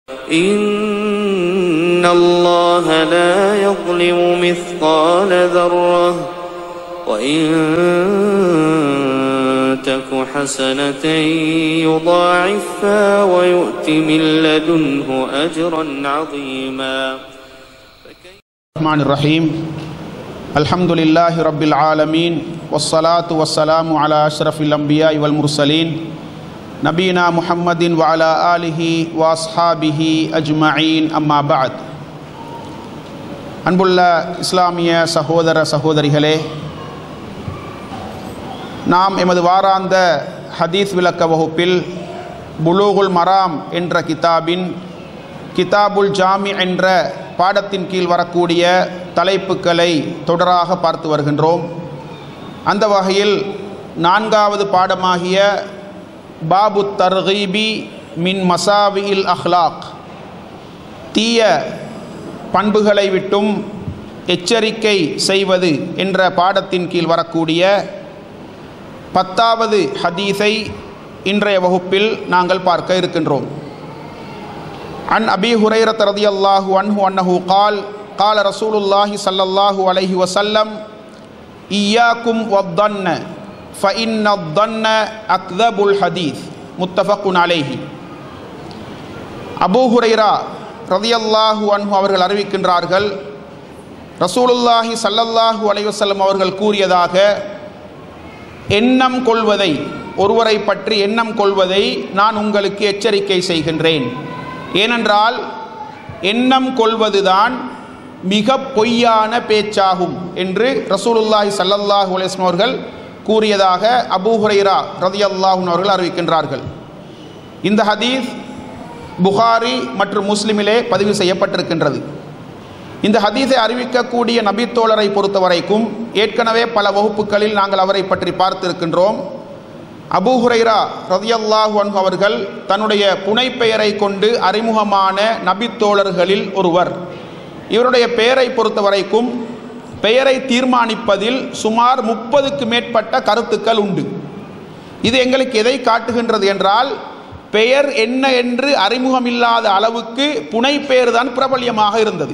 إن الله لا يظلم مثقال ذرة وإن تك حسنة يضاعفها ويؤت من لدنه أجرا عظيما الرحمن الرحيم الحمد لله رب العالمين والصلاة والسلام على أشرف الأنبياء والمرسلين نبينا محمد وعلى آله وأصحابه أجمعين أما بعد அன்புள்ள இஸ்லாமிய சகோதர சகோதரிகளே நாம் எமது வாராந்த ஹதீஸ் விளக்க வகுப்பில் புலூகுல் மராம் என்ற கிதாபின் கிதாபுல் ஜாமி என்ற பாடத்தின் கீழ் வரக்கூடிய தலைப்புகளை தொடராக பார்த்து வருகின்றோம் அந்த வகையில் நான்காவது பாடமாகிய பாபு தர்கீபி மின் மசாவியில் அஹ்லாக் தீய பண்புகளை விட்டும் எச்சரிக்கை செய்வது என்ற பாடத்தின் கீழ் வரக்கூடிய பத்தாவது ஹதீஸை இன்றைய வகுப்பில் நாங்கள் பார்க்க இருக்கின்றோம் عن أبي هريرة رضي الله عنه أنه قال قال رسول الله صلى الله عليه وسلم إياكم والظن فإن الظن أكذب الحديث متفق عليه அபூ ஹுரைரா ரதியல்லாஹு அன்ஹு அவர்கள் அறிவிக்கின்றார்கள் ரசூலுல்லாஹி சல்லல்லாஹு அலைவசல்லம் அவர்கள் கூறியதாக எண்ணம் கொள்வதை ஒருவரை பற்றி எண்ணம் கொள்வதை நான் உங்களுக்கு எச்சரிக்கை செய்கின்றேன் ஏனென்றால் எண்ணம் கொள்வதுதான் மிக பொய்யான பேச்சாகும் என்று ரசூலுல்லாஹி சல்லல்லாஹு அலிஸ்லம் அவர்கள் கூறியதாக அபூ ஹுரைரா ரதியல்லாஹூன் அவர்கள் அறிவிக்கின்றார்கள் இந்த ஹதீஸ் புகாரி மற்றும் முஸ்லிமிலே பதிவு செய்யப்பட்டிருக்கின்றது இந்த ஹதீஸை அறிவிக்கக்கூடிய நபித்தோழரை பொறுத்தவரைக்கும் ஏற்கனவே பல வகுப்புகளில் நாங்கள் அவரை பற்றி பார்த்திருக்கின்றோம் அபூ ஹுரைரா ரதியல்லாஹு அன்ஹு அவர்கள் தன்னுடைய புனைப்பெயரை கொண்டு அறிமுகமான நபித்தோழர்களில் ஒருவர் இவருடைய பெயரை பொறுத்தவரைக்கும் பெயரை தீர்மானிப்பதில் சுமார் முப்பதுக்கு மேற்பட்ட கருத்துக்கள் உண்டு இது எங்களுக்கு எதை காட்டுகின்றது என்றால் பெயர் என்ன என்று அறிமுகமில்லாத அளவுக்கு புனைப்பெயர் தான் பிரபல்யமாக இருந்தது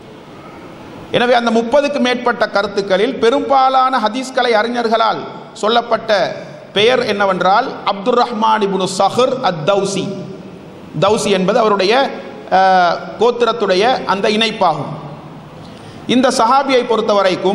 எனவே அந்த முப்பதுக்கு மேற்பட்ட கருத்துக்களில் பெரும்பாலான ஹதீஸ்கலை அறிஞர்களால் சொல்லப்பட்ட பெயர் என்னவென்றால் அப்துர் ரஹ்மான் இபுனு சஹர் அத் தௌசி தௌசி என்பது அவருடைய கோத்திரத்துடைய அந்த இணைப்பாகும் இந்த சஹாபியை பொறுத்தவரைக்கும்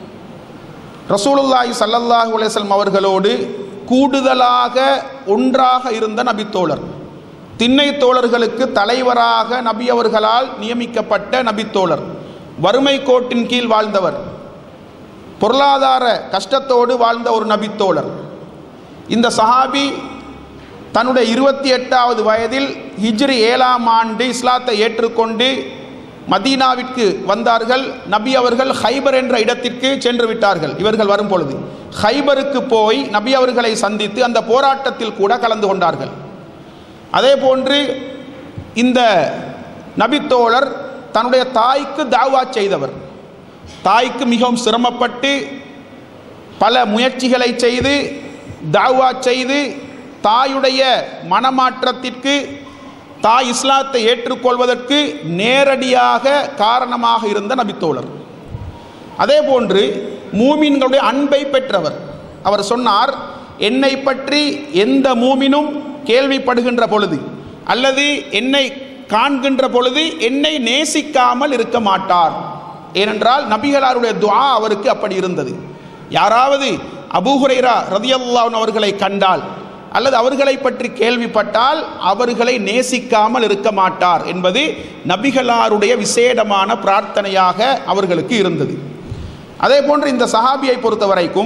ரசூலுல்லாஹி சல்லல்லாஹு அலையம் அவர்களோடு கூடுதலாக ஒன்றாக இருந்த நபித்தோழர் திண்ணை தோழர்களுக்கு தலைவராக நபி அவர்களால் நியமிக்கப்பட்ட நபித்தோழர் வறுமை கோட்டின் கீழ் வாழ்ந்தவர் பொருளாதார கஷ்டத்தோடு வாழ்ந்த ஒரு நபித்தோழர் இந்த சஹாபி தன்னுடைய இருபத்தி எட்டாவது வயதில் ஹிஜ்ரி ஏழாம் ஆண்டு இஸ்லாத்தை ஏற்றுக்கொண்டு மதீனாவிற்கு வந்தார்கள் நபி அவர்கள் ஹைபர் என்ற இடத்திற்கு சென்று விட்டார்கள் இவர்கள் வரும் பொழுது ஹைபருக்கு போய் நபி அவர்களை சந்தித்து அந்த போராட்டத்தில் கூட கலந்து கொண்டார்கள் அதே போன்று இந்த நபித்தோழர் தன்னுடைய தாய்க்கு தாவா செய்தவர் தாய்க்கு மிகவும் சிரமப்பட்டு பல முயற்சிகளை செய்து தாவா செய்து தாயுடைய மனமாற்றத்திற்கு தாய் இஸ்லாத்தை ஏற்றுக்கொள்வதற்கு நேரடியாக காரணமாக இருந்த நபித்தோழர் அதே போன்று மூமின்களுடைய அன்பை பெற்றவர் அவர் சொன்னார் என்னை பற்றி எந்த மூமினும் கேள்விப்படுகின்ற பொழுது அல்லது என்னை காண்கின்ற பொழுது என்னை நேசிக்காமல் இருக்க மாட்டார் ஏனென்றால் நபிகளாருடைய துவா அவருக்கு அப்படி இருந்தது யாராவது அபூஹுரைரா ரதியல்லான் அவர்களை கண்டால் அல்லது அவர்களை பற்றி கேள்விப்பட்டால் அவர்களை நேசிக்காமல் இருக்க மாட்டார் என்பது நபிகளாருடைய விசேடமான பிரார்த்தனையாக அவர்களுக்கு இருந்தது அதே போன்று இந்த சஹாபியை பொறுத்த வரைக்கும்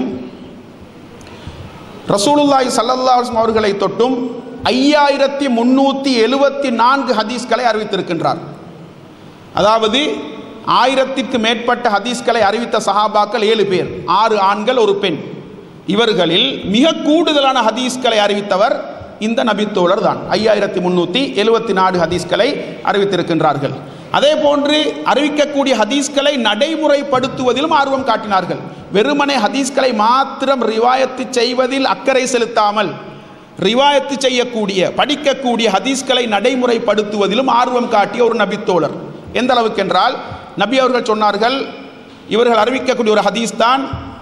ரசூலுல்லாய் சல்லல்லாஸ்ம் அவர்களை தொட்டும் ஐயாயிரத்தி முன்னூற்றி எழுபத்தி நான்கு ஹதீஸ்களை அறிவித்திருக்கின்றார் அதாவது ஆயிரத்திற்கு மேற்பட்ட ஹதீஸ்களை அறிவித்த சஹாபாக்கள் ஏழு பேர் ஆறு ஆண்கள் ஒரு பெண் இவர்களில் மிக கூடுதலான ஹதீஸ்களை அறிவித்தவர் இந்த நபித்தோழர் தான் ஐயாயிரத்தி முன்னூற்றி எழுபத்தி நாலு ஹதீஸ்களை அறிவித்திருக்கின்றார்கள் அதே போன்று அறிவிக்கக்கூடிய ஹதீஸ்களை நடைமுறைப்படுத்துவதிலும் ஆர்வம் காட்டினார்கள் வெறுமனே ஹதீஸ்களை மாத்திரம் ரிவாயத்து செய்வதில் அக்கறை செலுத்தாமல் ரிவாயத்து செய்யக்கூடிய படிக்கக்கூடிய ஹதீஸ்களை நடைமுறைப்படுத்துவதிலும் ஆர்வம் காட்டிய ஒரு நபித்தோழர் எந்த அளவுக்கு என்றால் நபி அவர்கள் சொன்னார்கள் இவர்கள் அறிவிக்கக்கூடிய ஒரு ஹதீஸ் தான்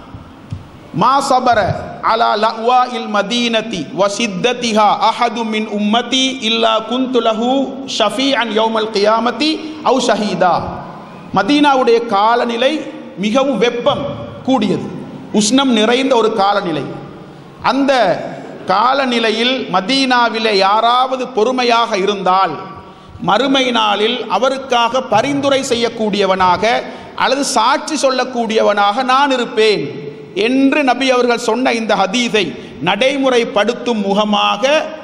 மா சபர அலா லஹ்வா இல் மதீனதி வ சித்ததிஹா அஹது மின் உம்மதி இல்லா குந்து லஹு ஷஃபீஅன் யௌமல் கியாமதி அவு ஷஹீதா மதீனாவுடைய காலநிலை மிகவும் வெப்பம் கூடியது உஷ்ணம் நிறைந்த ஒரு காலநிலை அந்த காலநிலையில் மதீனாவிலே யாராவது பொறுமையாக இருந்தால் மறுமை நாளில் அவருக்காக பரிந்துரை செய்யக்கூடியவனாக அல்லது சாட்சி சொல்லக்கூடியவனாக நான் இருப்பேன் என்று நபி அவர்கள் சொன்ன இந்த ஹதீஸை நடைமுறைப்படுத்தும் முகமாக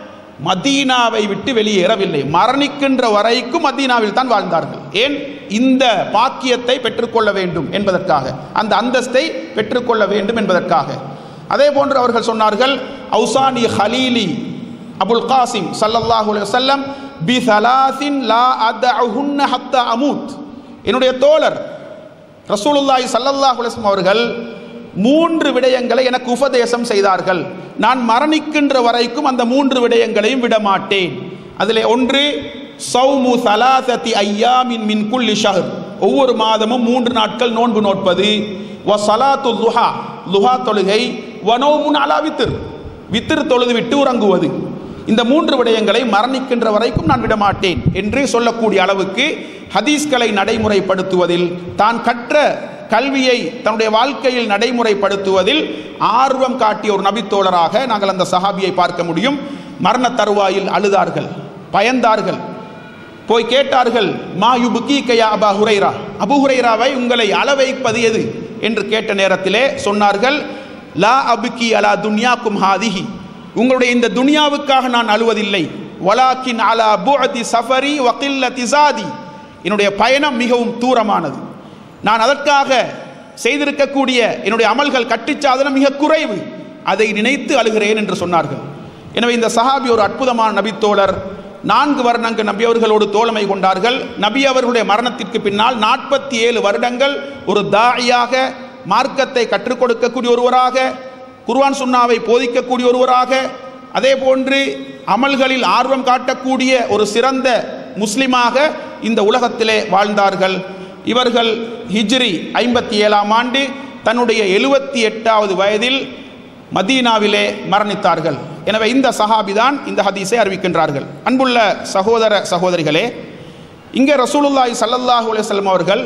மதீனாவை விட்டு வெளியேறவில்லை மரணிக்கின்ற வரைக்கும் மதீனாவில் தான் வாழ்ந்தார்கள் ஏன் இந்த பாக்கியத்தை பெற்றுக்கொள்ள வேண்டும் என்பதற்காக அந்த அந்தஸ்தை பெற்றுக்கொள்ள வேண்டும் என்பதற்காக அதே போன்று அவர்கள் சொன்னார்கள் அவுசானி ஹலீலி அபுல் காசிம் சல்லல்லாஹு அலைஹி வஸல்லம் பி சலாசின் லா அதஹுன்ன ஹத்த அமூத் என்னுடைய தோழர் ரசூலுல்லாஹி ஸல்லல்லாஹு அலைஹி வஸல்லம் அவர்கள் மூன்று விடயங்களை எனக்கு உபதேசம் செய்தார்கள் நான் மரணிக்கின்ற வரைக்கும் அந்த மூன்று விடயங்களையும் விடமாட்டேன் அதில் ஒன்று சௌமு சலாசதி ஐயாமின் மின் குல்லி ஷஹர் ஒவ்வொரு மாதமும் மூன்று நாட்கள் நோன்பு நோட்பது வ சலாத்து லுஹா லுஹா தொழுகை வனோமுன் அலா வித்திர் வித்திர் தொழுது விட்டு உறங்குவது இந்த மூன்று விடயங்களை மரணிக்கின்ற வரைக்கும் நான் விடமாட்டேன் என்று சொல்லக்கூடிய அளவுக்கு ஹதீஸ்களை நடைமுறைப்படுத்துவதில் தான் கற்ற கல்வியை தன்னுடைய வாழ்க்கையில் நடைமுறைப்படுத்துவதில் ஆர்வம் காட்டிய ஒரு நபித்தோழராக நாங்கள் அந்த சஹாபியை பார்க்க முடியும் மரண தருவாயில் அழுதார்கள் பயந்தார்கள் போய் கேட்டார்கள் மா யுபுக்கி கயா அபா ஹுரைரா அபு ஹுரைராவை உங்களை அள வைப்பது எது என்று கேட்ட நேரத்திலே சொன்னார்கள் லா அபுக்கி அலா துன்யாக்கும் ஹாதிஹி உங்களுடைய இந்த துனியாவுக்காக நான் அழுவதில்லை வலாக்கின் அலா புஅதி சஃபரி வகில்ல திசாதி என்னுடைய பயணம் மிகவும் தூரமானது நான் அதற்காக செய்திருக்கக்கூடிய என்னுடைய அமல்கள் கட்டிச்சாதனம் மிக குறைவு அதை நினைத்து அழுகிறேன் என்று சொன்னார்கள் எனவே இந்த சஹாபி ஒரு அற்புதமான நபித்தோழர் நான்கு வருடங்கள் நபி அவர்களோடு தோழமை கொண்டார்கள் நபி அவர்களுடைய மரணத்திற்கு பின்னால் நாற்பத்தி ஏழு வருடங்கள் ஒரு தாயாக மார்க்கத்தை கற்றுக் கொடுக்கக்கூடிய ஒருவராக குர்ஆன் சுன்னாவை போதிக்கக்கூடிய ஒருவராக அதே போன்று அமல்களில் ஆர்வம் காட்டக்கூடிய ஒரு சிறந்த முஸ்லிமாக இந்த உலகத்திலே வாழ்ந்தார்கள் இவர்கள் ஹிஜ்ரி ஐம்பத்தி ஏழாம் ஆண்டு தன்னுடைய எழுபத்தி எட்டாவது வயதில் மதீனாவிலே மரணித்தார்கள் எனவே இந்த சஹாபி தான் இந்த ஹதீஸை அறிவிக்கின்றார்கள் அன்புள்ள சகோதர சகோதரிகளே இங்கே ரசூலுல்லாஹி ஸல்லல்லாஹு அலைஹி வஸல்லம் அவர்கள்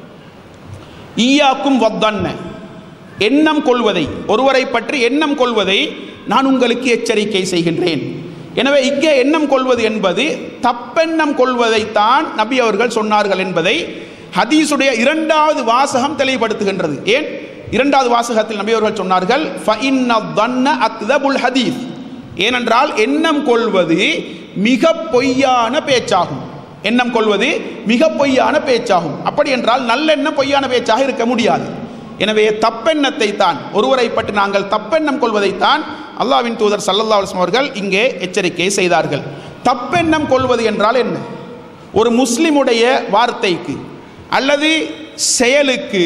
ஈயாக்கும் வத்தன்ன எண்ணம் கொள்வதை ஒருவரை பற்றி எண்ணம் கொள்வதை நான் உங்களுக்கு எச்சரிக்கை செய்கின்றேன் எனவே இங்கே எண்ணம் கொள்வது என்பது தப்பெண்ணம் கொள்வதைத்தான் நபி அவர்கள் சொன்னார்கள் என்பதை ஹதீஸுடைய இரண்டாவது வாசகம் தெளிவுபடுத்துகின்றது ஏன் இரண்டாவது வாசகத்தில் நபி அவர்கள் சொன்னார்கள் "ஃபஇன்ன தன்ன அக்தபுல் ஹதீஸ் ஏனென்றால் எண்ணம் கொள்வது மிக பொய்யான பேச்சாகும் எண்ணம் கொள்வது மிக பொய்யான பேச்சாகும் அப்படி என்றால் நல்லெண்ணம் பொய்யான பேச்சாக இருக்க முடியாது எனவே தப்பெண்ணத்தை தான் ஒருவரை பற்றி நாங்கள் தப்பெண்ணம் கொள்வதைத்தான் அல்லாவின் தூதர் சல்லல்லா அலுவலம் அவர்கள் இங்கே எச்சரிக்கை செய்தார்கள் தப்பெண்ணம் கொள்வது என்றால் என்ன ஒரு முஸ்லிமுடைய வார்த்தைக்கு அல்லது செயலுக்கு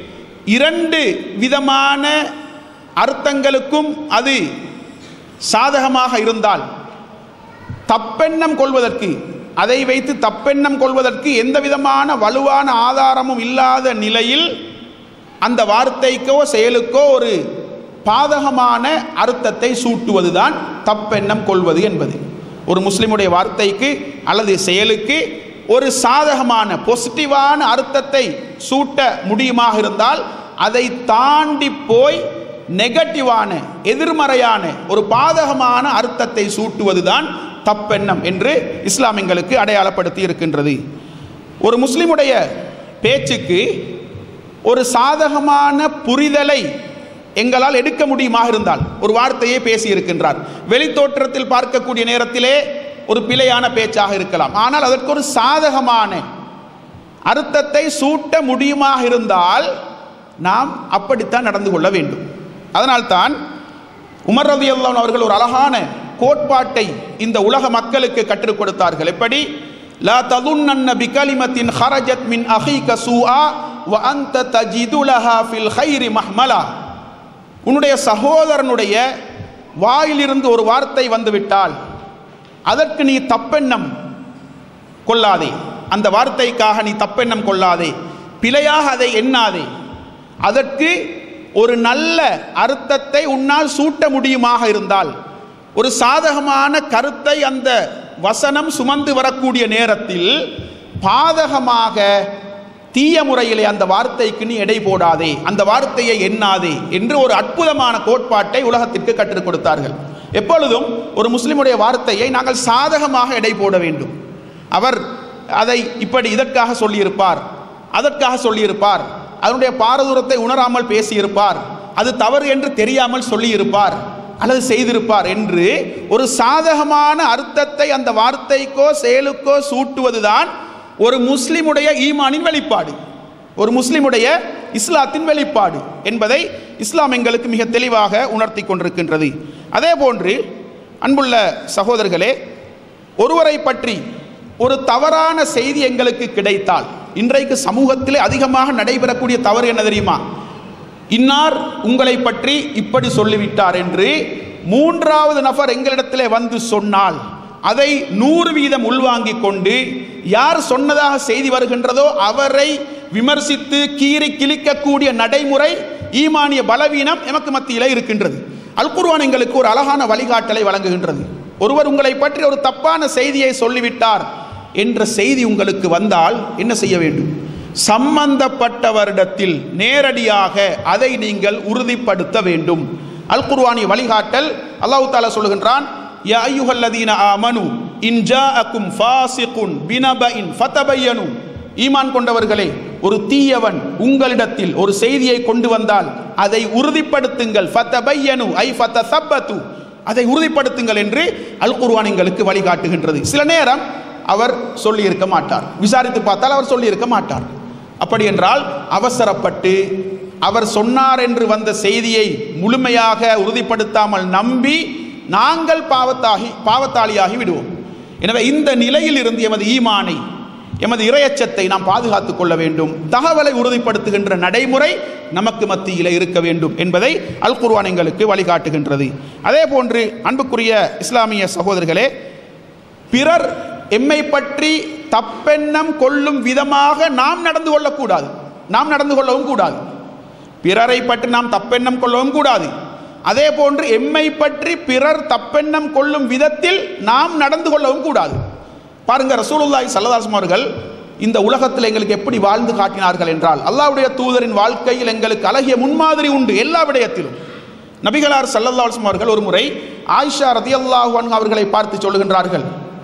இரண்டு விதமான அர்த்தங்களுக்கும் அது சாதகமாக இருந்தால் தப்பெண்ணம் கொள்வதற்கு அதை வைத்து தப்பெண்ணம் கொள்வதற்கு எந்த விதமான வலுவான ஆதாரமும் இல்லாத நிலையில் அந்த வார்த்தைக்கோ செயலுக்கோ ஒரு பாதகமான அர்த்தத்தை சூட்டுவதுதான் தப்பெண்ணம் கொள்வது என்பது ஒரு முஸ்லிமுடைய வார்த்தைக்கு அல்லது செயலுக்கு ஒரு சாதகமான பொசிட்டிவான அர்த்தத்தை சூட்ட முடியுமாக இருந்தால் அதை தாண்டி போய் நெகட்டிவான எதிர்மறையான ஒரு பாதகமான அர்த்தத்தை சூட்டுவதுதான் தப்பெண்ணம் என்று இஸ்லாம் எங்களுக்கு அடையாளப்படுத்தி இருக்கின்றது ஒரு முஸ்லிமுடைய பேச்சுக்கு ஒரு சாதகமான புரிதலை எங்களால் எடுக்க முடியுமாக இருந்தால் ஒரு வார்த்தையை பேசி இருக்கின்றார் வெளித்தோற்றத்தில் பார்க்கக்கூடிய நேரத்திலே ஒரு பிழையான பேச்சாக இருக்கலாம் ஆனால் அதற்கு ஒரு சாதகமான அர்த்தத்தை சூட்ட முடியுமாக இருந்தால் நாம் அப்படித்தான் நடந்து கொள்ள வேண்டும் அதனால்தான் உமர் ரதி அவர்கள் ஒரு அழகான கோட்பாட்டை இந்த உலக மக்களுக்கு கற்றுக் கொடுத்தார்கள் எப்படி லா ததுன்னன்ன பிகலிமத்தின் ஹரஜத் மின் அஹீக சூஆ வ அன்த தஜிது லஹா ஃபில் ஹைரி மஹ்மலா உன்னுடைய சகோதரனுடைய வாயிலிருந்து ஒரு வார்த்தை வந்துவிட்டால் அதற்கு நீ தப்பெண்ணம் கொள்ளாதே அந்த வார்த்தைக்காக நீ தப்பெண்ணம் கொள்ளாதே பிழையாக அதை எண்ணாதே அதற்கு ஒரு நல்ல அர்த்தத்தை உன்னால் சூட்ட முடியுமாக இருந்தால் ஒரு சாதகமான கருத்தை அந்த வசனம் சுமந்து வரக்கூடிய நேரத்தில் பாதகமாக தீய முறையிலே அந்த வார்த்தைக்கு நீ எடை போடாதே அந்த வார்த்தையை எண்ணாதே என்று ஒரு அற்புதமான கோட்பாட்டை உலகத்திற்கு கற்றுக் கொடுத்தார்கள் எப்பொழுதும் ஒரு முஸ்லிமுடைய வார்த்தையை நாங்கள் சாதகமாக எடை போட வேண்டும் அவர் அதை இப்படி இதற்காக சொல்லியிருப்பார் அதற்காக சொல்லியிருப்பார் அதனுடைய பாரதூரத்தை உணராமல் பேசியிருப்பார் அது தவறு என்று தெரியாமல் சொல்லியிருப்பார் அல்லது செய்திருப்பார் என்று ஒரு சாதகமான அர்த்தத்தை அந்த வார்த்தைக்கோ செயலுக்கோ சூட்டுவதுதான் ஒரு முஸ்லிமுடைய ஈமானின் வெளிப்பாடு ஒரு முஸ்லிமுடைய இஸ்லாத்தின் வெளிப்பாடு என்பதை இஸ்லாம் எங்களுக்கு மிக தெளிவாக உணர்த்தி கொண்டிருக்கின்றது அதே போன்று அன்புள்ள சகோதரர்களே ஒருவரை பற்றி ஒரு தவறான செய்தி எங்களுக்கு கிடைத்தால் இன்றைக்கு சமூகத்திலே அதிகமாக நடைபெறக்கூடிய தவறு என்ன தெரியுமா இன்னார் உங்களை பற்றி இப்படி சொல்லிவிட்டார் என்று மூன்றாவது நபர் எங்களிடத்திலே வந்து சொன்னால் அதை நூறு வீதம் உள்வாங்கிக் கொண்டு யார் சொன்னதாக செய்தி வருகின்றதோ அவரை விமர்சித்து கீறி கிழிக்கக்கூடிய நடைமுறை ஈமானிய பலவீனம் எமக்கு மத்தியில் இருக்கின்றது அல் குர்ஆன் எங்களுக்கு ஒரு அழகான வழிகாட்டலை வழங்குகின்றது ஒருவர் உங்களை பற்றி ஒரு தப்பான செய்தியை சொல்லிவிட்டார் என்ற செய்தி உங்களுக்கு வந்தால் என்ன செய்ய வேண்டும் சம்பந்தப்பட்டவரிடத்தில் நேரடியாக அதை நீங்கள் உறுதிப்படுத்த வேண்டும் அல் குர்ஆனிய வழிகாட்டல் அல்லாஹ் தாலா சொல்லுகின்றான் யா ஐயுஹல்லதீன ஆமனு இன் ஜாஅக்கும் ஃபாசிகுன் பினபஇன் ஃபதபையனு ஈமான் கொண்டவர்களே ஒரு தீயவன் உங்களிடத்தில் ஒரு செய்தியை கொண்டு வந்தால் அதை உறுதிப்படுத்துங்கள் ஃபதபையனு ஐ ஃபதசப்பது அதை உறுதிப்படுத்துங்கள் என்று அல் குர்ஆன் எங்களுக்கு வழிகாட்டுகின்றது சில நேரம் அவர் சொல்லியிருக்க மாட்டார் விசாரித்து பார்த்தால் அவர் சொல்லியிருக்க மாட்டார் அப்படி என்றால் அவசரப்பட்டு அவர் சொன்னார் என்று வந்த செய்தியை முழுமையாக உறுதிப்படுத்தாமல் நம்பி நாங்கள் பாவத்தாகி பாவத்தாளியாகி விடுவோம் எனவே இந்த நிலையில் இருந்து எமது ஈமானை எமது இரையச்சத்தை நாம் பாதுகாத்துக் கொள்ள வேண்டும் தகவலை உறுதிப்படுத்துகின்ற நடைமுறை நமக்கு மத்தியில் இருக்க வேண்டும் என்பதை அல் குர்ஆன் எங்களுக்கு வழிகாட்டுகின்றது அதே போன்று அன்புக்குரிய இஸ்லாமிய சகோதரர்களே பிறர் எம்மை பற்றி தப்பெண்ணம் கொள்ளும் விதமாக நாம் நடந்து கொள்ளக்கூடாது நாம் நடந்து கொள்ளவும் கூடாது பிறரை பற்றி நாம் தப்பெண்ணம் கொள்ளவும் கூடாது அதே போன்று எம்மை பற்றி பிறர் தப்பெண்ணம் கொள்ளும் விதத்தில் நாம் நடந்து கொள்ளவும் கூடாது பாருங்க ரசூலுல்லாஹி ஸல்லல்லாஹு அவர்கள் இந்த உலகத்தில் எங்களுக்கு எப்படி வாழ்ந்து காட்டினார்கள் என்றால் அல்லாஹ்வுடைய தூதரின் வாழ்க்கையில் எங்களுக்கு அழகிய முன்மாதிரி உண்டு எல்லா விடயத்திலும் நபிகளார் ஸல்லல்லாஹு அலைஹி அவர்கள் ஒரு முறை ஆயிஷா ரதியல்லாஹு அன்ஹா அவர்களை பார்த்து சொல்லுகின்றார்கள்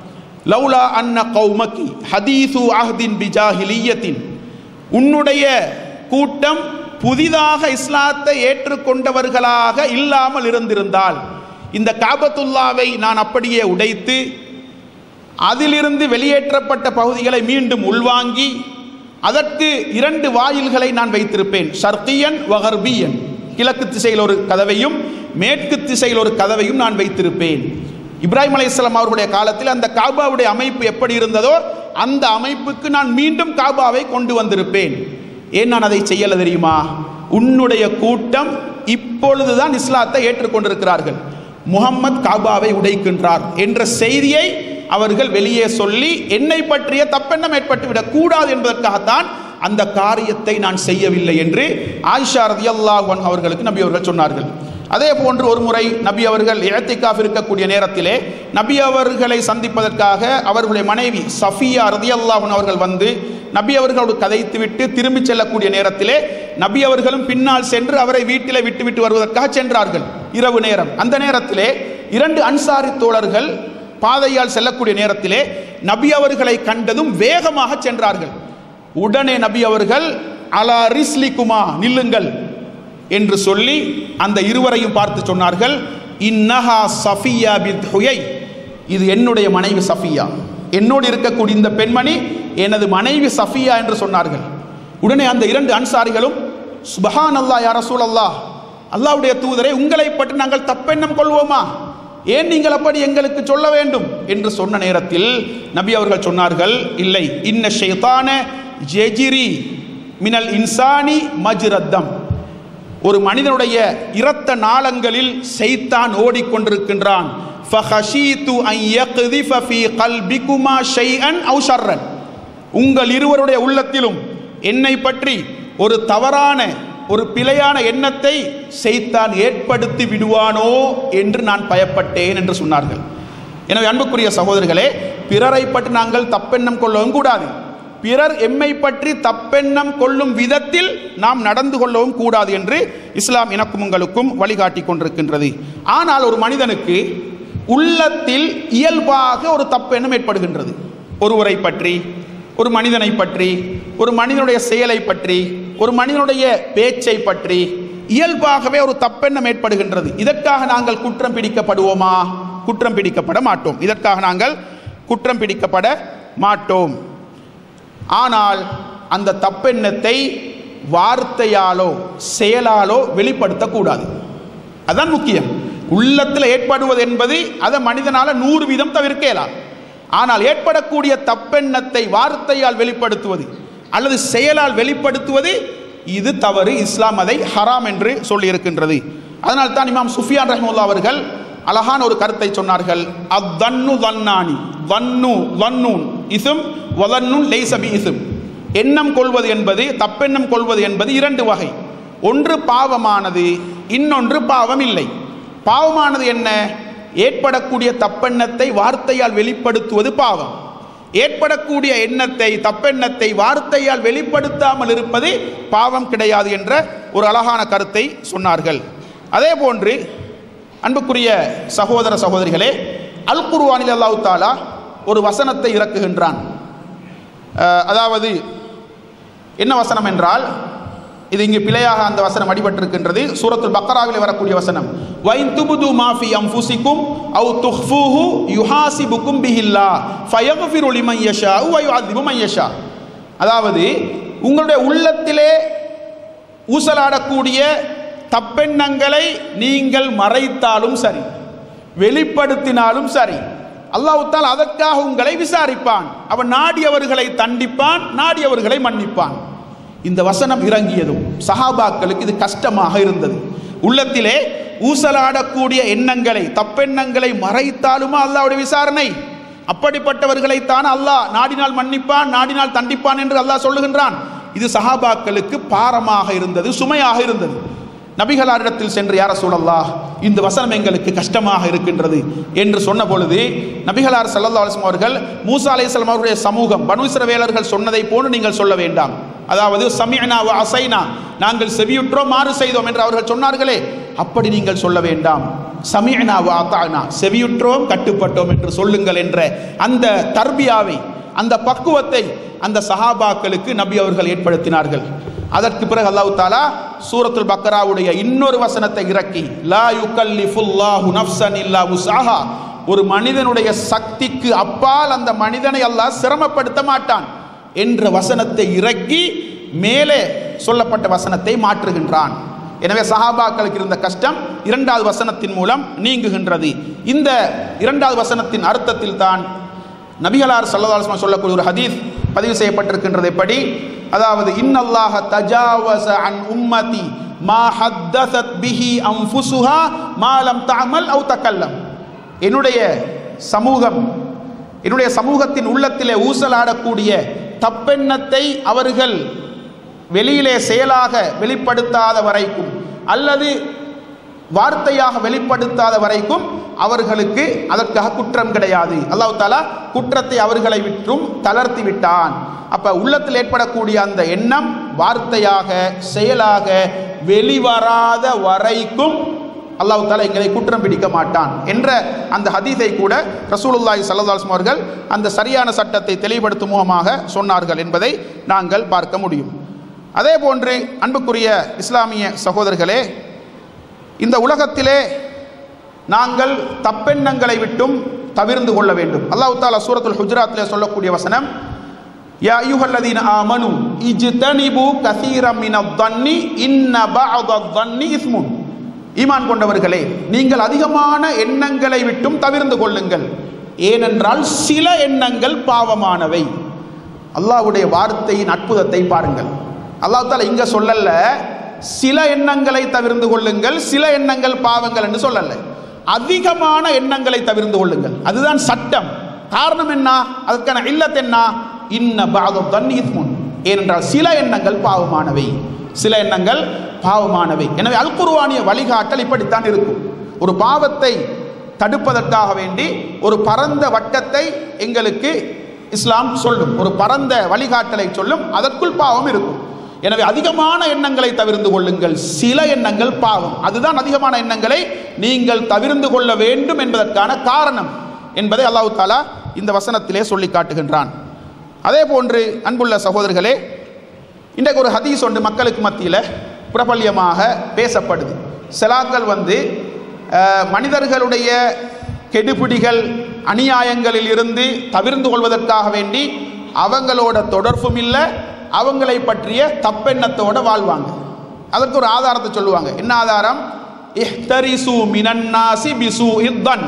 லௌலா அன்ன கௌமக்கி ஹதீசு அஹ்தின் பிஜாஹிலியத்தின் உன்னுடைய கூட்டம் புதிதாக இஸ்லாத்தை ஏற்றுக்கொண்டவர்களாக இல்லாமல் இருந்திருந்தால் இந்த காபத்துல்லாவை நான் அப்படியே உடைத்து அதிலிருந்து வெளியேற்றப்பட்ட பகுதிகளை மீண்டும் உள்வாங்கி அதற்கு இரண்டு வாயில்களை நான் வைத்திருப்பேன் ஷர்கியன் வகர்பியன் கிழக்கு திசையில் ஒரு கதவையும் மேற்கு திசையில் ஒரு கதவையும் நான் வைத்திருப்பேன் இப்ராஹிம் அலைஹிஸ்ஸலாம் அவர்களுடைய காலத்தில் அந்த காபாவுடைய அமைப்பு எப்படி இருந்ததோ அந்த அமைப்புக்கு நான் மீண்டும் காபாவை கொண்டு வந்திருப்பேன் ஏன் நான் அதை செய்யல தெரியுமா உன்னுடைய கூட்டம் இப்பொழுதுதான் இஸ்லாத்தை ஏற்றுக்கொண்டிருக்கிறார்கள் முகம்மது காபாவை உடைக்கின்றார் என்ற செய்தியை அவர்கள் வெளியே சொல்லி என்னை பற்றிய தப்பெண்ணம் ஏற்பட்டு விடக்கூடாது என்பதற்காகத்தான் அந்த காரியத்தை நான் செய்யவில்லை என்று ஆயிஷா ரதியல்லாஹு அன்ஹா அவர்களுக்கு நபி அவர்கள் சொன்னார்கள் அதே போன்று ஒரு முறை நபி அவர்கள் இழத்திக்காஃப் இருக்கக்கூடிய நேரத்திலே நபி அவர்களை சந்திப்பதற்காக அவர்களுடைய மனைவி சஃபியா ரதியல்லாஹன் அவர்கள் வந்து நபி அவர்களோடு கதைத்துவிட்டு திரும்பி செல்லக்கூடிய நேரத்திலே நபி அவர்களும் பின்னால் சென்று அவரை வீட்டிலே விட்டுவிட்டு வருவதற்காக சென்றார்கள் இரவு நேரம் அந்த நேரத்திலே இரண்டு அன்சாரி தோழர்கள் பாதையால் செல்லக்கூடிய நேரத்திலே நபி அவர்களை கண்டதும் வேகமாக சென்றார்கள் உடனே நபி அவர்கள் அலா ரிஸ்லிகுமா நில்லுங்கள் என்று சொல்லி அந்த இருவரையும் பார்த்து சொன்னார்கள் இன்னஹா சஃபியா பித் ஹுயை இது என்னுடைய மனைவி சஃபியா என்னோடு இருக்கக்கூடிய இந்த பெண்மணி எனது மனைவி சஃபியா என்று சொன்னார்கள் உடனே அந்த இரண்டு அன்சாரிகளும் சுபஹான் அல்லா யார சூழல்லா அல்லாவுடைய தூதரை உங்களை பற்றி நாங்கள் தப்பெண்ணம் கொள்வோமா ஏன் நீங்கள் அப்படி எங்களுக்கு சொல்ல வேண்டும் என்று சொன்ன நேரத்தில் நபி அவர்கள் சொன்னார்கள் இல்லை இன்ன ஷைத்தான ஜெஜிரி மினல் இன்சானி மஜ்ரத்தம் ஒரு மனிதனுடைய இரத்த நாளங்களில் செய்தான் ஓடிக்கொண்டிருக்கின்றான் فَخَشِيتُ أَنْ يَقْذِفَ فِي قَلْبِكُمَا شَيْئًا أَوْ شَرًّا உங்கள் இருவருடைய உள்ளத்திலும் என்னை பற்றி ஒரு தவறான ஒரு பிழையான எண்ணத்தை செய்தான் ஏற்படுத்தி விடுவானோ என்று நான் பயப்பட்டேன் என்று சொன்னார்கள் எனவே அன்புக்குரிய சகோதரர்களே பிறரை பற்றி நாங்கள் தப்பெண்ணம் கொள்ளவும் கூடாது பிறர் எம்மை பற்றி தப்பெண்ணம் கொள்ளும் விதத்தில் நாம் நடந்து கொள்ளவும் கூடாது என்று இஸ்லாம் எனக்கும் உங்களுக்கும் வழிகாட்டி கொண்டிருக்கின்றது ஆனால் ஒரு மனிதனுக்கு உள்ளத்தில் இயல்பாக ஒரு தப்பெண்ணம் ஏற்படுகின்றது ஒருவரை பற்றி ஒரு மனிதனை பற்றி ஒரு மனிதனுடைய செயலை பற்றி ஒரு மனிதனுடைய பேச்சை பற்றி இயல்பாகவே ஒரு தப்பெண்ணம் ஏற்படுகின்றது இதற்காக நாங்கள் குற்றம் பிடிக்கப்படுவோமா குற்றம் பிடிக்கப்பட மாட்டோம் இதற்காக நாங்கள் குற்றம் பிடிக்கப்பட மாட்டோம் ஆனால் அந்த தப்பெண்ணத்தை வார்த்தையாலோ செயலாலோ வெளிப்படுத்தக்கூடாது அதான் முக்கியம் உள்ளத்தில் ஏற்படுவது என்பது அதை மனிதனால நூறு வீதம் தவிர்க்கலாம் ஆனால் ஏற்படக்கூடிய தப்பெண்ணத்தை வார்த்தையால் வெளிப்படுத்துவது அல்லது செயலால் வெளிப்படுத்துவது இது தவறு இஸ்லாம் அதை ஹராம் என்று சொல்லியிருக்கின்றது அதனால் தான் இமாம் சுஃபியான் ரஹ்முல்லா அவர்கள் அழகான ஒரு கருத்தை சொன்னார்கள் அத்தன்னு தன்னானி வன்னு வன்னூன் இசும் வதன்னுன் லைசபி இசும் எண்ணம் கொள்வது என்பது தப்பெண்ணம் கொள்வது என்பது இரண்டு வகை ஒன்று பாவமானது இன்னொன்று பாவம் இல்லை பாவமானது என்ன ஏற்படக்கூடிய தப்பெண்ணத்தை வார்த்தையால் வெளிப்படுத்துவது பாவம் ஏற்படக்கூடிய எண்ணத்தை தப்பெண்ணத்தை வார்த்தையால் வெளிப்படுத்தாமல் இருப்பது பாவம் கிடையாது என்ற ஒரு அழகான கருத்தை சொன்னார்கள் அதே போன்று அன்புக்குரிய சகோதர சகோதரிகளே அல் குர்வானில் அல்லாஹு தாலா ஒரு வசனத்தை இறக்குகின்றான் அஹ், அதாவது என்ன வசனம் என்றால் இது இங்கு பிழையாக அந்த வசனம் அடிபட்டிருக்கின்றது சூரத்துல் பக்கராவில் வரக்கூடிய வசனம் வைன் துபுது மாஃபி அம்ஃபுசிக்கும் அவு துஹ்ஃபூஹு யுஹாசிபுக்கும் பிஹில்லா ஃபயக்ஃபிரு லிமன் யஷா வ யுஅذிபு மன் யஷா அதாவது உங்களுடைய உள்ளத்திலே ஊசலாடக்கூடிய தப்பெண்ணங்களை நீங்கள் மறைத்தாலும் சரி வெளிப்படுத்தினாலும் சரி அல்லாஹ்வுத்தால் அதற்காக உங்களை விசாரிப்பான் அவன் நாடியவர்களை தண்டிப்பான் நாடியவர்களை மன்னிப்பான் இந்த வசனம் இறங்கியதும் சஹாபாக்களுக்கு இது கஷ்டமாக இருந்தது உள்ளத்திலே ஊசலாடக்கூடிய எண்ணங்களை தப்பெண்ணங்களை மறைத்தாலுமா அல்லாஹ்வுடைய விசாரணை அப்படிப்பட்டவர்களைத்தான் அல்லாஹ் நாடினால் மன்னிப்பான் நாடினால் தண்டிப்பான் என்று அல்லாஹ் சொல்லுகின்றான் இது சஹாபாக்களுக்கு பாரமாக இருந்தது சுமையாக இருந்தது நபிகளாரிடத்தில் சென்று யார சூழல்லா இந்த வசனம் எங்களுக்கு கஷ்டமாக இருக்கின்றது என்று சொன்ன பொழுது நபிகளார் சல்லல்லா அலிஸ்லாம் அவர்கள் மூசா அலைஹிஸ்ஸலாம் அவருடைய சமூகம் பனு இஸ்ரவேலர்கள் சொன்னதை போன்று நீங்கள் சொல்ல வேண்டாம் அதாவது சமியனா வ அசைனா நாங்கள் செவியுற்றோம் மாறு செய்தோம் என்று அவர்கள் சொன்னார்களே அப்படி நீங்கள் சொல்ல வேண்டாம் சமியனா வ அத்தானா செவியுற்றோம் கட்டுப்பட்டோம் என்று சொல்லுங்கள் என்ற அந்த தர்பியாவை அந்த பக்குவத்தை அந்த சஹாபாக்களுக்கு நபி அவர்கள் ஏற்படுத்தினார்கள் அதற்கு பிறகு அல்லாஹ் தாலா சூரத்துல் பக்கராவுடைய இன்னொரு வசனத்தை இறக்கி லா யுகல்லிஃபுல்லாஹு நஃப்ஸன் இல்லா உஸ்ஸாஹா ஒரு மனிதனுடைய சக்திக்கு அப்பால் அந்த மனிதனை அல்லாஹ் சிரமப்படுத்த மாட்டான் என்ற வசனத்தை இறக்கி மேலே சொல்லப்பட்ட வசனத்தை மாற்றுகின்றான் எனவே சஹாபாக்களுக்கு இருந்த கஷ்டம் இரண்டாவது வசனத்தின் மூலம் நீங்குகின்றது இந்த இரண்டாவது வசனத்தின் அர்த்தத்தில் தான் நபிகளார் சல்லதாஸ்மா சொல்லக்கூடிய ஒரு ஹதீஸ் பதிவு செய்யப்பட்டிருக்கின்றது எப்படி அதாவது இன்னல்லாஹ தஜாவஸ அன் உம்மதி மா ஹத்தஸத் பிஹி அன்ஃபுஸுஹா மா லம் தஅமல் அவ் தக்கல்லம் என்னுடைய சமூகம் என்னுடைய சமூகத்தின் உள்ளத்திலே ஊசலாடக்கூடிய தப்பெண்ணத்தை அவர்கள் வெளியிலே செயலாக வெளிப்படுத்தாத வரைக்கும் அல்லது வார்த்தையாக வெளிப்படுத்தாத வரைக்கும் அவர்களுக்கு அதற்காக குற்றம் கிடையாது அல்லாஹ் தாலா குற்றத்தை அவர்களை விற்றும் தளர்த்தி விட்டான் அப்ப உள்ளத்தில் ஏற்படக்கூடிய அந்த எண்ணம் வார்த்தையாக செயலாக வெளிவராத வரைக்கும் அல்லாஹ் தாலா எங்களை குற்றம் பிடிக்க மாட்டான் என்ற அந்த ஹதீஸை கூட ரசூலுல்லாஹி ஸல்லல்லாஹு அவர்கள் அந்த சரியான சட்டத்தை தெளிவுபடுத்தும் முகமாக சொன்னார்கள் என்பதை நாங்கள் பார்க்க முடியும் அதே போன்று அன்புக்குரிய இஸ்லாமிய சகோதரர்களே இந்த உலகத்திலே நாங்கள் தப்பெண்ணங்களை விட்டும் தவிர்ந்து கொள்ள வேண்டும் அல்லாஹ் தாலா சூரத்துல் ஹுஜராத்திலே சொல்லக்கூடிய வசனம் யா அய்யுஹல்லதீன ஆமனு இஜ்தனிபு கஸீரம் மினத் தன்னி இன்ன பஅதத் தன்னி இஸ்முன் ஈமான் கொண்டவர்களே நீங்கள் அதிகமான எண்ணங்களை விட்டும் தவிர்ந்து கொள்ளுங்கள் ஏனென்றால் சில எண்ணங்கள் பாவமானவை அல்லாஹ்வுடைய வார்த்தையின் அற்புதத்தை பாருங்கள் அல்லாஹ் தாலா இங்க சொல்லல சில எண்ணங்களை தவிர்ந்து கொள்ளுங்கள் சில எண்ணங்கள் பாவங்கள் என்று சொல்லல அதிகமான எண்ணங்களை தவிர்ந்து கொள்ளுங்கள் அதுதான் சட்டம் காரணம் என்ன அதுக்கான இல்லத் என்ன இன்ன பாதம் தண்ணீர் ஏனென்றால் சில எண்ணங்கள் பாவமானவை சில எண்ணங்கள் பாவமானவை எனவே அல் குர்ஆனிய வழிகாட்டல் இப்படித்தான் இருக்கும் ஒரு பாவத்தை தடுப்பதற்காக வேண்டி ஒரு பரந்த வட்டத்தை எங்களுக்கு இஸ்லாம் சொல்லும் ஒரு பரந்த வழிகாட்டலை சொல்லும் அதற்குள் பாவம் இருக்கும் எனவே அதிகமான எண்ணங்களை தவிர்ந்து கொள்ளுங்கள் சில எண்ணங்கள் பாவம் அதுதான் அதிகமான எண்ணங்களை நீங்கள் தவிர்ந்து கொள்ள வேண்டும் என்பதற்கான காரணம் என்பதை அல்லாஹ் தாலா இந்த வசனத்திலே சொல்லி காட்டுகின்றான் அதே போன்று அன்புள்ள சகோதரர்களே இன்றைக்கு ஒரு ஹதீஸ் ஒன்று மக்களுக்கு மத்தியில் பிரபல்யமாக பேசப்படுது செலாக்கள் வந்து அஹ், மனிதர்களுடைய கெடுபிடிகள் அநியாயங்களில் இருந்து தவிர்ந்து கொள்வதற்காக வேண்டி அவங்களோட தொடர்பும் இல்லை அவங்களை பற்றிய தப்பெண்ணத்தோட வாழ்வாங்க அதற்கு ஒரு ஆதாரத்தை சொல்லுவாங்க என்ன ஆதாரம் இஹ்தரிசு மினன்னாசி பிசு இத்தன்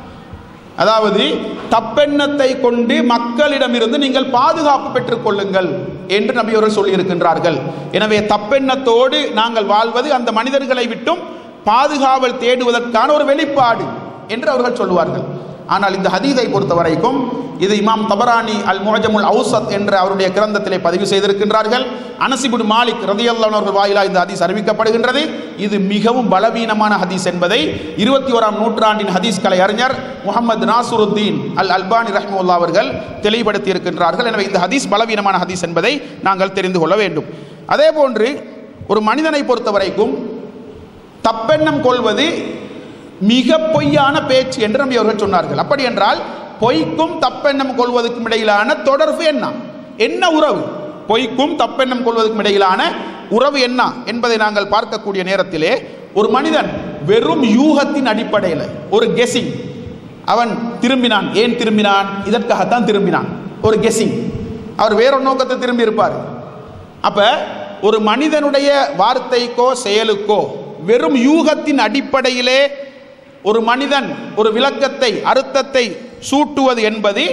அதாவது தப்பெண்ணத்தை கொண்டு மக்களிடமிருந்து நீங்கள் பாதுகாப்பு பெற்றுக் கொள்ளுங்கள் என்று நபி அவர்கள் சொல்லியிருக்கின்றார்கள் எனவே தப்பெண்ணத்தோடு நாங்கள் வாழ்வது அந்த மனிதர்களை விட்டும் பாதுகாவல் தேடுவதற்கான ஒரு வெளிப்பாடு என்று அவர்கள் சொல்லுவார்கள் ஆனால் இந்த ஹதீதை பொறுத்த வரைக்கும் இது இமாம் தபரானி அல் முஹஜமுல் அவுசத் என்ற அவருடைய கிரந்தத்திலே பதிவு செய்திருக்கின்றார்கள் அனசிபுடு மாலிக் ரதியல்லான் அவர்கள் வாயிலா இந்த ஹதீஸ் அறிவிக்கப்படுகின்றது இது மிகவும் பலவீனமான ஹதீஸ் என்பதை இருபத்தி ஓராம் நூற்றாண்டின் ஹதீஸ் கலை அறிஞர் முகமது நாசுருத்தீன் அல் அல்பானி ரஹ்முல்லா அவர்கள் தெளிவுபடுத்தி இருக்கின்றார்கள் எனவே இந்த ஹதீஸ் பலவீனமான ஹதீஸ் என்பதை நாங்கள் தெரிந்து கொள்ள வேண்டும் அதே போன்று ஒரு மனிதனை பொறுத்த வரைக்கும் தப்பெண்ணம் கொள்வது மிக பொய்யான பேச்சு என்று நம்பி அவர்கள் சொன்னார்கள் அப்படி என்றால் பொய்க்கும் தப்பெண்ணம் கொள்வதற்கும் இடையிலான தொடர்பு என்ன என்ன உறவு பொய்க்கும் தப்பெண்ணம் கொள்வதற்கும் இடையிலான உறவு என்ன என்பதை நாங்கள் பார்க்கக்கூடிய நேரத்திலே ஒரு மனிதன் வெறும் யூகத்தின் அடிப்படையில் ஒரு கெஸிங் அவன் திரும்பினான் ஏன் திரும்பினான் இதற்காகத்தான் திரும்பினான் ஒரு கெஸிங் அவர் வேறொரு நோக்கத்தை திரும்பி இருப்பார் அப்ப ஒரு மனிதனுடைய வார்த்தைக்கோ செயலுக்கோ வெறும் யூகத்தின் அடிப்படையிலே ஒரு மனிதன் ஒரு விளக்கத்தை அர்த்தத்தை சூட்டுவது என்பது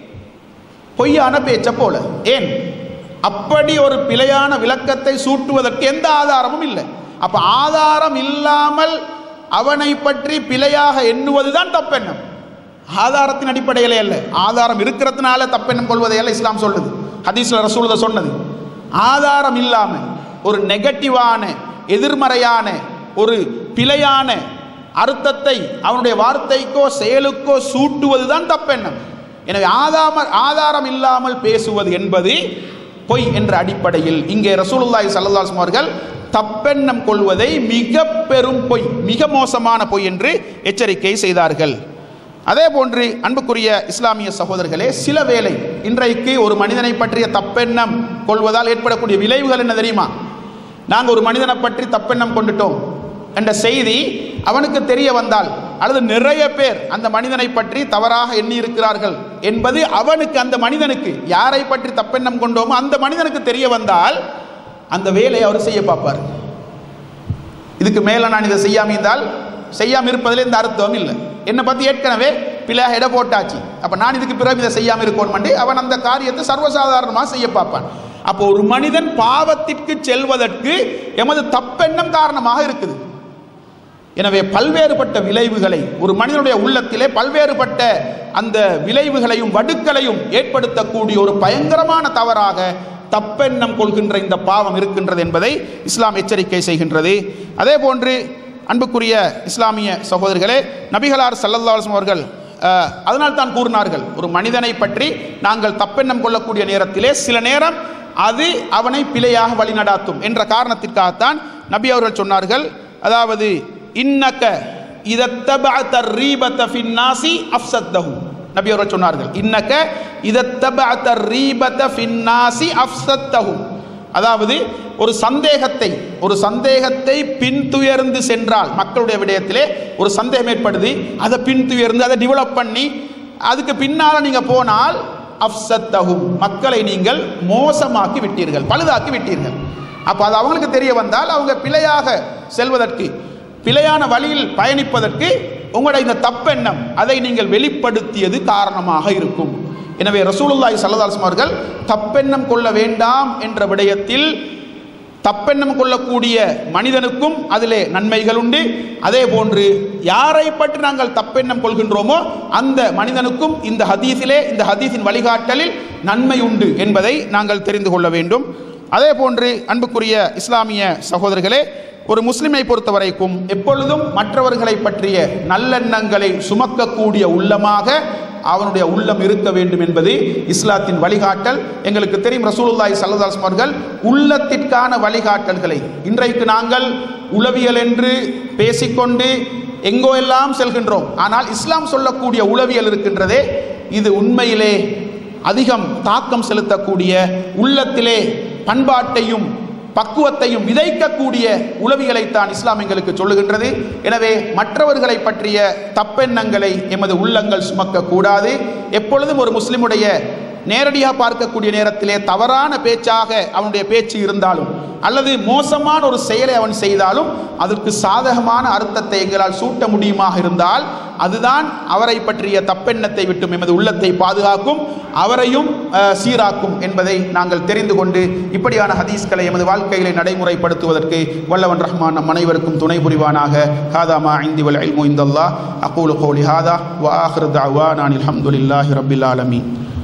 பொய்யான பேச்ச போல ஏன் அப்படி ஒரு பிழையான விளக்கத்தை சூட்டுவதற்கு எந்த ஆதாரமும் இல்லை அப்ப ஆதாரம் இல்லாமல் அவனை பற்றி பிழையாக எண்ணுவதுதான் தப்பெண்ணம் ஆதாரத்தின் அடிப்படையிலே அல்ல ஆதாரம் இருக்கிறதுனால தப்பெண்ணம் கொள்வதை அல்ல இஸ்லாம் சொல்லுது ஹதீஸ்ல ரசூலுத சொன்னது ஆதாரம் இல்லாமல் ஒரு நெகட்டிவான எதிர்மறையான ஒரு பிழையான அர்த்தத்தை அவனுடைய வார்த்தைக்கோ செயலுக்கோ சூட்டுவதுதான் தப்பெண்ணம் எனவே ஆதாம ஆதாரம் இல்லாமல் பேசுவது என்பது பொய் என்ற அடிப்படையில் இங்கே ரசூலுல்லாஹி ஸல்லல்லாஹு அலைஹி வஸல்லம் அவர்கள் தப்பெண்ணம் கொள்வதை மிக பெரும் பொய் மிக மோசமான பொய் என்று எச்சரிக்கை செய்தார்கள் அதே போன்று அன்புக்குரிய இஸ்லாமிய சகோதரர்களே சில வேளை இன்றைக்கு ஒரு மனிதனை பற்றிய தப்பெண்ணம் கொள்வதால் ஏற்படக்கூடிய விளைவுகள் என்ன தெரியுமா நாங்கள் ஒரு மனிதனை பற்றி தப்பெண்ணம் கொண்டுட்டோம் என்ற செய்தி அவனுக்கு தெரிய வந்தால் அல்லது நிறைய பேர் அந்த மனிதனை பற்றி தவறாக எண்ணி இருக்கிறார்கள் என்பது அவனுக்கு அந்த மனிதனுக்கு யாரை பற்றி தப்பெண்ணம் கொண்டோமோ அந்த மனிதனுக்கு தெரிய வந்தால் அந்த வேலையை அவர் செய்ய பார்ப்பார் இதுக்கு மேலே நான் இதை செய்யாம இருந்தால் செய்யாமல் இருப்பதில் இந்த அர்த்தம் இல்லை என்னை பற்றி ஏற்கனவே பிள்ளையாக இட போட்டாச்சு அப்போ நான் இதுக்கு பிறகு இதை செய்யாமல் இருக்கணும் அவன் அந்த காரியத்தை சர்வசாதாரணமாக செய்ய பார்ப்பான் அப்போ ஒரு மனிதன் பாவத்திற்கு செல்வதற்கு எமது தப்பெண்ணம் காரணமாக இருக்குது எனவே பல்வேறுபட்ட விளைவுகளை ஒரு மனிதனுடைய உள்ளத்திலே பல்வேறுபட்ட அந்த விளைவுகளையும் வடுக்களையும் ஏற்படுத்தக்கூடிய ஒரு பயங்கரமான தவறாக தப்பெண்ணம் கொள்கின்ற இந்த பாவம் இருக்கின்றது என்பதை இஸ்லாம் எச்சரிக்கை செய்கின்றது அதே போன்று அன்புக்குரிய இஸ்லாமிய சகோதரர்களே நபிகளார் சல்லல்லாஹு அவர்கள் அஹ், அதனால் தான் கூறினார்கள் ஒரு மனிதனை பற்றி நாங்கள் தப்பெண்ணம் கொள்ளக்கூடிய நேரத்திலே சில நேரம் அது அவனை பிழையாக வழிநடாத்தும் என்ற காரணத்திற்காகத்தான் நபி அவர்கள் சொன்னார்கள் அதாவது இன்னக்க இதத்தபஅத ரீபத ஃபின்னாசி அஃப்சத்தஹு நபி அவர்கள் சொன்னார்கள் இன்னக்க இதத்தபஅத ரீபத ஃபின்னாசி அஃப்சத்தஹு அதாவது ஒரு சந்தேகத்தை ஒரு சந்தேகத்தை பின்துயர்ந்து சென்றால் மக்களுடைய விடயத்திலே ஒரு சந்தேகம் ஏற்படுது அதை பின்துயர்ந்து அதை டெவலப் பண்ணி அதுக்கு பின்னால் நீங்கள் போனால் அஃப்சத்தஹும் மக்களை நீங்கள் மோசமாக்கி விட்டீர்கள் பழுதாக்கி விட்டீர்கள் அப்போ அது அவங்களுக்கு தெரிய வந்தால் அவங்க பிழையாக செல்வதற்கு பிழையான வழியில் பயணிப்பதற்கு உங்களுடைய இந்த தப்பெண்ணம் அதை நீங்கள் வெளிப்படுத்தியது காரணமாக இருக்கும் எனவே ரசூலுல்லாஹி ஸல்லல்லாஹு அலைஹி வஸல்லம் அவர்கள் தப்பெண்ணம் கொள்ள வேண்டாம் என்ற விடயத்தில் தப்பெண்ணம் கொள்ளக்கூடிய மனிதனுக்கும் அதிலே நன்மைகள் உண்டு அதே போன்று யாரை பற்றி நாங்கள் தப்பெண்ணம் கொள்கின்றோமோ அந்த மனிதனுக்கும் இந்த ஹதீஸிலே இந்த ஹதீஸின் வழிகாட்டலில் நன்மை உண்டு என்பதை நாங்கள் தெரிந்து கொள்ள வேண்டும் அதே போன்று அன்புக்குரிய இஸ்லாமிய சகோதரர்களே ஒரு முஸ்லிமை பொறுத்தவரைக்கும் எப்பொழுதும் மற்றவர்களை பற்றிய நல்லெண்ணங்களை சுமக்கக்கூடிய உள்ளமாக அவனுடைய உள்ளம் இருக்க வேண்டும் என்பது இஸ்லாத்தின் வழிகாட்டல் எங்களுக்கு தெரியும் ரசூலுல்லாஹி சல்லல்லாஹு அவர்கள் உள்ளத்திற்கான வழிகாட்டல்களை இன்றைக்கு நாங்கள் உளவியல் என்று பேசிக்கொண்டு எங்கோ எல்லாம் செல்கின்றோம் ஆனால் இஸ்லாம் சொல்லக்கூடிய உளவியல் இருக்கின்றதே இது உண்மையிலே அதிகம் தாக்கம் செலுத்தக்கூடிய உள்ளத்திலே பண்பாட்டையும் பக்குவத்தையும் விதைக்கக்கூடிய உளவியலைத்தான் இஸ்லாம் எங்களுக்கு சொல்லுகின்றது எனவே மற்றவர்களை பற்றிய தப்பெண்ணங்களை எமது உள்ளங்கள் சுமக்க கூடாது எப்பொழுதும் ஒரு முஸ்லிமுடைய நேரடியாக பார்க்கக்கூடிய நேரத்திலே தவறான பேச்சாக அவனுடைய பேச்சு இருந்தாலும் அல்லது மோசமான ஒரு செயலை அவன் செய்தாலும் அதற்கு சாதகமான அர்த்தத்தை எங்களால் சூட்ட முடியுமாக இருந்தால் அதுதான் அவரை பற்றிய தப்பெண்ணத்தை விட்டும் எமது உள்ளத்தை பாதுகாக்கும் அவரையும் அஹ், சீராக்கும் என்பதை நாங்கள் தெரிந்து கொண்டு இப்படியான ஹதீஸ்களை எமது வாழ்க்கையிலே நடைமுறைப்படுத்துவதற்கு வல்லவன் ரஹ்மான் நம் அனைவருக்கும் துணை புரிவானாக ஹாதாமா ஐந்தி வல் இல்மு இந்தல்லா அகூலு கோலி ஹாதா வ ஆஹிரு தஅவானா அனில் ஹம்துலில்லாஹி ரப்பில் ஆலமீன்